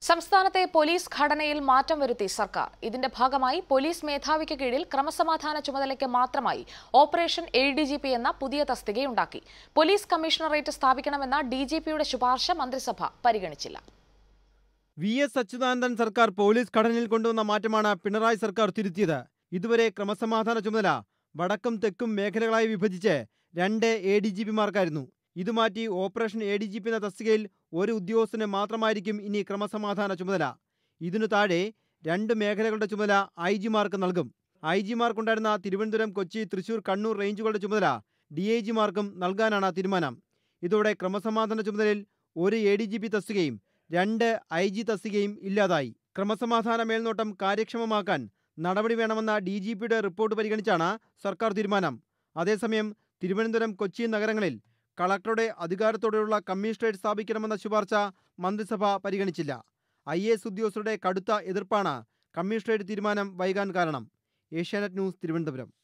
സംസ്ഥാനത്തെ പോലീസ് ഘടനയിൽ മാറ്റം വരുത്തി സർക്കാർ ഇതിന്റെ ഭാഗമായി പോലീസ് മേധാവിക്ക് കീഴിൽ ക്രമസമാധാന ചുമതലയ്ക്ക് മാത്രമായി operation A D G P എന്ന പുതിയ തസ്തികയുണ്ടാക്കി പോലീസ് കമ്മീഷണറേറ്റ് സ്ഥാപിക്കണമെന്ന ഡി ജി പിയുടെ ശുപാർശ മന്ത്രിസഭ പരിഗണിച്ചില്ല വി എസ് അച്യുതാനന്ദൻ സർക്കാർ പോലീസ് ഘടനയിൽ കൊണ്ടുവന്ന മാറ്റമാണ് പിണറായി സർക്കാർ തിരുത്തിയത് ഇതുവരെ ക്രമസമാധാന ചുമതല വടക്കും തെക്കും മേഖലകളായി വിഭജിച്ച് രണ്ട് എ ഡി ജി പിമാർക്കായിരുന്നു ഇത് മാറ്റി operation A D G P എന്ന തസ്തികയിൽ ഒരു ഉദ്യോഗസ്ഥന് മാത്രമായിരിക്കും ഇനി ക്രമസമാധാന ചുമതല ഇതിനു താഴെ രണ്ട് മേഖലകളുടെ ചുമതല ഐ ജിമാർക്ക് നൽകും ഐ ജിമാർക്കുണ്ടായിരുന്ന തിരുവനന്തപുരം കൊച്ചി തൃശൂർ കണ്ണൂർ റേഞ്ചുകളുടെ ചുമതല ഡി ഐ ജിമാർക്കും നൽകാനാണ് തീരുമാനം ഇതോടെ ക്രമസമാധാന ചുമതലയിൽ ഒരു എ ഡി ജി പി തസ്തികയും രണ്ട് ഐ ജി തസ്തികയും ഇല്ലാതായി ക്രമസമാധാന മേൽനോട്ടം കാര്യക്ഷമമാക്കാൻ നടപടി വേണമെന്ന ഡി ജി പിയുടെ റിപ്പോർട്ട് പരിഗണിച്ചാണ് സർക്കാർ തീരുമാനം അതേസമയം തിരുവനന്തപുരം കൊച്ചി നഗരങ്ങളിൽ കളക്ടറുടെ അധികാരത്തോടെയുള്ള കമ്മീഷണറേറ്റ് സ്ഥാപിക്കണമെന്ന ശുപാർശ മന്ത്രിസഭ പരിഗണിച്ചില്ല ഐ എ എസ് ഉദ്യോഗസ്ഥരുടെ കടുത്ത എതിർപ്പാണ് കമ്മീഷണറേറ്റ് തീരുമാനം വൈകാൻ കാരണം ഏഷ്യാനെറ്റ് ന്യൂസ് തിരുവനന്തപുരം